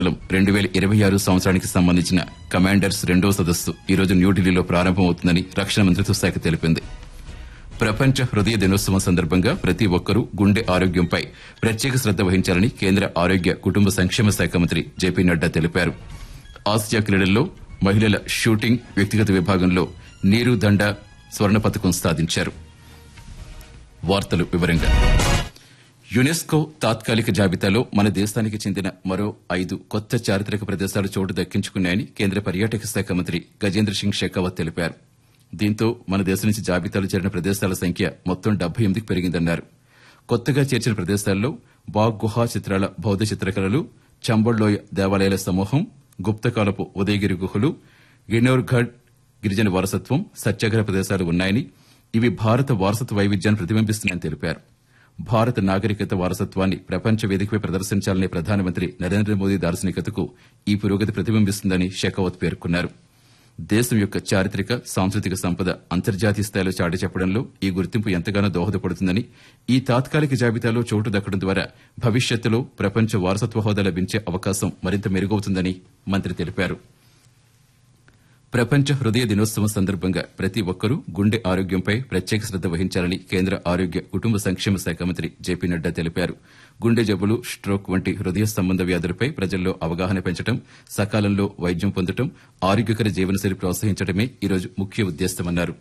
రెండు వేల ఇరవై ఆరు సంవత్సరానికి సంబంధించిన కమాండర్స్ రెండో సదస్సు ఈ రోజు న్యూఢిల్లీలో ప్రారంభమవుతుందని రక్షణ మంత్రిత్వ శాఖ తెలిపింది ప్రపంచ హృదయ దినోత్సవం సందర్భంగా ప్రతి ఒక్కరూ గుండె ఆరోగ్యంపై ప్రత్యేక శ్రద్ద వహించాలని కేంద్ర ఆరోగ్య కుటుంబ సంక్షేమ శాఖ మంత్రి జేపీ నడ్డా తెలిపారు ఆసియా క్రీడల్లో మహిళల షూటింగ్ వ్యక్తిగత విభాగంలో నీరు దండ స్వర్ణ పథకం సాధించారు వార్తలు వివరంగా యునెస్కో తాత్కాలిక జాబితాలో మన దేశానికి చెందిన మరో ఐదు కొత్త చారిత్రక ప్రదేశాలు చోటు దక్కించుకున్నాయని కేంద్ర పర్యాటక శాఖ మంత్రి గజేంద్ర సింగ్ షెకావత్ తెలిపారు దీంతో మన దేశం నుంచి జాబితాలో చేరిన ప్రదేశాల సంఖ్య మొత్తం డెబ్బై ఎనిమిదికి పెరిగిందన్నారు కొత్తగా చేర్చిన ప్రదేశాల్లో బాగ్ గుహా చిత్రాల బౌద్ధ చిత్రకళలు చంబళ్లోయ దేవాలయాల సమూహం గుప్తకాలపు ఉదయగిరి గుహలు గిన్నోర్ఘడ్ గిరిజన వారసత్వం సత్యాగ్రహ ప్రదేశాలు ఉన్నాయని ఇవి భారత వారసత్వ వైవిధ్యాన్ని ప్రతిబింబిస్తున్నాయని తెలిపారు భారత నాగరికత వారసత్వాన్ని ప్రపంచ వేదికపై ప్రదర్శించాలనే ప్రధానమంత్రి నరేంద్ర మోదీ దార్శనికతకు ఈ పురోగతి ప్రతిబింబిస్తుందని షెకావత్ పేర్కొన్నారు దేశం యొక్క చారిత్రక సాంస్కృతిక సంపద అంతర్జాతీయ స్థాయిలో చాటి చెప్పడంలో ఈ గుర్తింపు ఎంతగానో దోహదపడుతుందని ఈ తాత్కాలిక జాబితాలో చోటు దక్కడం ద్వారా భవిష్యత్తులో ప్రపంచ వారసత్వ హోదా లభించే అవకాశం మరింత మెరుగవుతుందని మంత్రి తెలిపారు ప్రపంచ హృదయ దినోత్సవం సందర్భంగా ప్రతి ఒక్కరూ గుండె ఆరోగ్యంపై ప్రత్యేక శ్రద్ద వహించాలని కేంద్ర ఆరోగ్య కుటుంబ సంక్షేమ శాఖ మంత్రి జేపీ నడ్డా తెలిపారు గుండె జబ్బులు స్ట్రోక్ వంటి హృదయ సంబంధ వ్యాధులపై ప్రజల్లో అవగాహన పెంచడం సకాలంలో వైద్యం పొందడం ఆరోగ్యకర జీవనశైలి ప్రోత్సహించడమే ఈరోజు ముఖ్య ఉద్దేశమన్నారు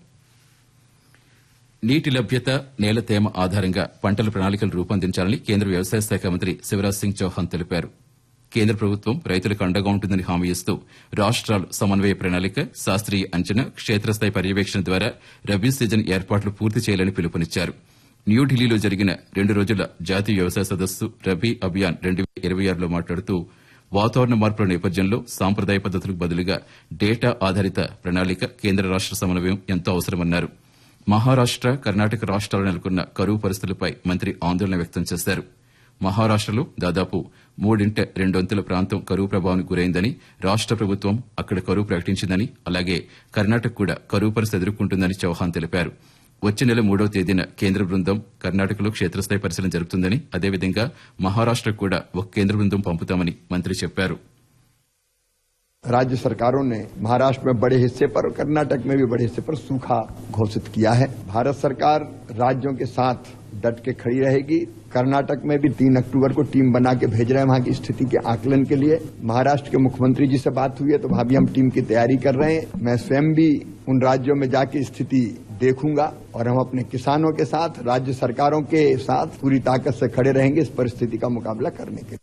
నీటి లభ్యత నేల తేమ ఆధారంగా పంటల ప్రణాళికలు రూపొందించాలని కేంద్ర వ్యవసాయ శాఖ మంత్రి శివరాజ్ సింగ్ చౌహాన్ తెలిపారు కేంద్ర ప్రభుత్వం రైతులకు అండగా ఉంటుందని హామీ ఇస్తూ రాష్ట్రాలు సమన్వయ ప్రణాళిక శాస్త్రీయ అంచనా క్షేత్రస్థాయి పర్యవేక్షణ ద్వారా రబీ సీజన్ ఏర్పాట్లు పూర్తి చేయాలని పిలుపునిచ్చారు న్యూఢిల్లీలో జరిగిన రెండు రోజుల జాతీయ వ్యవసాయ సదస్సు రబీ అభియాన్ రెండు వేల ఇరవై ఆరులో మాట్లాడుతూ వాతావరణ మార్పుల నేపథ్యంలో సాంప్రదాయ పద్దతులకు బదులుగా డేటా ఆధారిత ప్రణాళిక కేంద్ర రాష్ట సమన్వయం ఎంతో అవసరమన్నారు మహారాష్ట కర్ణాటక రాష్ట్రాలు నెలకొన్న కరువు పరిస్థితులపై మంత్రి ఆందోళన వ్యక్తం చేశారు మహారాష్టలో దాదాపు మూడింట రెండొంతుల ప్రాంతం కరువు ప్రభావానికి గురైందని రాష్ట ప్రభుత్వం అక్కడ కరువు ప్రకటించిందని అలాగే కర్ణాటక కూడా కరువు పరిస్థితి ఎదుర్కొంటుందని చౌహాన్ తెలిపారు వచ్చే నెల మూడవ తేదీన కేంద్ర బృందం కర్ణాటకలో క్షేత్రస్థాయి పరిశీలన జరుపుతుందని అదేవిధంగా మహారాష్టకు కూడా ఒక కేంద్ర బృందం పంపుతామని మంత్రి చెప్పారు राज्य सरकारों ने महाराष्ट्र में बड़े हिस्से पर और कर्नाटक में भी बड़े हिस्से पर सूखा घोषित किया है भारत सरकार राज्यों के साथ डट के खड़ी रहेगी कर्नाटक में भी तीन अक्टूबर को टीम बना के भेज रहे हैं वहां की स्थिति के आकलन के लिए महाराष्ट्र के मुख्यमंत्री जी से बात हुई है तो वहां भी हम टीम की तैयारी कर रहे हैं मैं स्वयं भी उन राज्यों में जाके स्थिति देखूंगा और हम अपने किसानों के साथ राज्य सरकारों के साथ पूरी ताकत से खड़े रहेंगे इस परिस्थिति का मुकाबला करने के लिए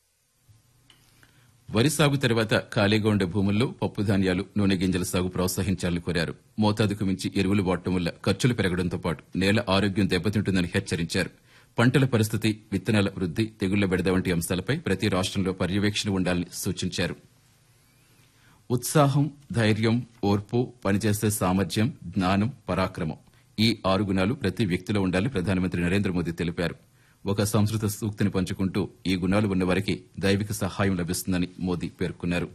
వరి సాగు తర్వాత ఖాళీగా ఉండే భూముల్లో పప్పు ధాన్యాలు నూనె గింజల సాగు ప్రోత్సహించాలని కోరారు మోతాదుకు మించి ఎరువులు వాడటం వల్ల ఖర్చులు పెరగడంతో పాటు నేల ఆరోగ్యం దెబ్బతింటుందని హెచ్చరించారు పంటల పరిస్థితి విత్తనాల వృద్ది తెగుళ్ల బెడద వంటి అంశాలపై ప్రతి రాష్ట్రంలో పర్యవేక్షణ ఉండాలని సూచించారు ఉత్సాహం ధైర్యం ఓర్పు పనిచేసే సామర్థ్యం జ్ఞానం పరాక్రమం ఈ ఆరు గుణాలు ప్రతి వ్యక్తిలో ఉండాలని ప్రధానమంత్రి నరేంద్ర మోదీ తెలిపారు ఒక సంస్కృత సూక్తిని పంచుకుంటూ ఈ గుణాలు ఉన్నవారికి దైవిక సహాయం లభిస్తుందని మోదీ పేర్కొన్నారు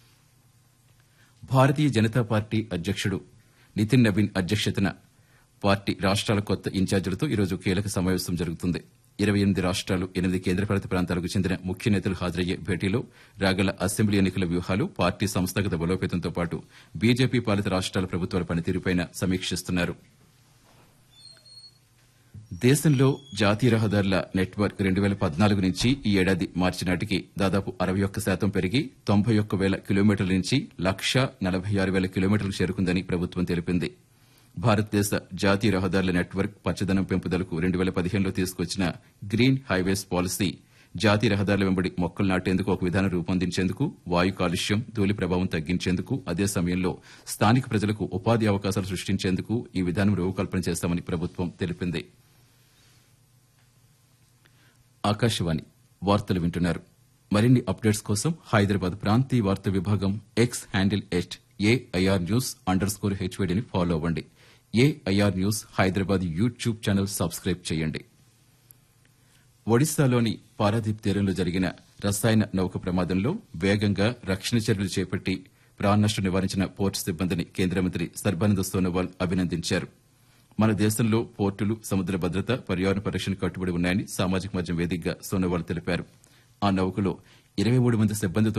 భారతీయ జనతా పార్టీ అధ్యక్షుడు నితిన్ నవీన్ అధ్యక్షతన పార్టీ రాష్ట్రాల కొత్త ఇన్ఛార్జీలతో ఈరోజు కీలక సమావేశం జరుగుతుంది ఇరవై ఎనిమిది రాష్ట్రాలు ఎనిమిది కేంద్రపాలిత ప్రాంతాలకు చెందిన ముఖ్య నేతలు హాజరయ్యే భేటీలో రాగల అసెంబ్లీ ఎన్నికల వ్యూహాలు పార్టీ సంస్థాగత బలోపేతంతో పాటు బీజేపీ పాలిత రాష్ట్రాల ప్రభుత్వాల పనితీరుపై సమీక్షిస్తున్నారు దేశంలో జాతీయ రహదారుల నెట్వర్క్ రెండు వేల పద్నాలుగు నుంచి ఈ ఏడాది మార్చి నాటికి దాదాపు అరవై ఒక్క శాతం పెరిగి తొంభై ఒక్క వేల కిలోమీటర్ల నుంచి లక్ష నలభై ఆరు వేల కిలోమీటర్లకు చేరుకుందని ప్రభుత్వం తెలిపింది భారతదేశ జాతీయ రహదారుల నెట్వర్క్ పచ్చదనం పెంపుదలకు రెండు వేల పదిహేనులో తీసుకొచ్చిన గ్రీన్ హైవేస్ పాలసీ జాతీయ రహదారుల వెంబడి మొక్కలు నాటేందుకు ఒక విధానం రూపొందించేందుకు వాయు కాలుష్యం ధూళి ప్రభావం తగ్గించేందుకు అదే సమయంలో స్థానిక ప్రజలకు ఉపాధి అవకాశాలు సృష్టించేందుకు ఈ విధానం రూపకల్పన చేస్తామని ప్రభుత్వం తెలిపింది ఆకాశవాణి వార్తలు వింటున్నారు మరిన్ని అప్డేట్స్ కోసం హైదరాబాద్ ప్రాంతీయ వార్తా విభాగం X handle at AIR news underscore హెచ్వేడిని ఫాలో అవ్వండి AIR news Hyderabad YouTube channel subscribe చేయండి ఒడిశాలోని పారాదీప్ తీరంలో జరిగిన రసాయన నౌక ప్రమాదంలో వేగంగా రక్షణ చర్యలు చేపట్టి ప్రాణనష్టం నివారించిన పోర్టు సిబ్బందిని కేంద్ర మంత్రి సర్బానంద సోనోవాల్ అభినందించారు మన దేశంలో పోర్టులు సముద్ర భద్రత పర్యావరణ పరిరక్షణ కట్టుబడి ఉన్నాయని సామాజిక మాధ్యమం వేదికగా సోనోవాల్ తెలిపారు ఆ నౌకలో ఇరవై మూడు మంది సిబ్బందితో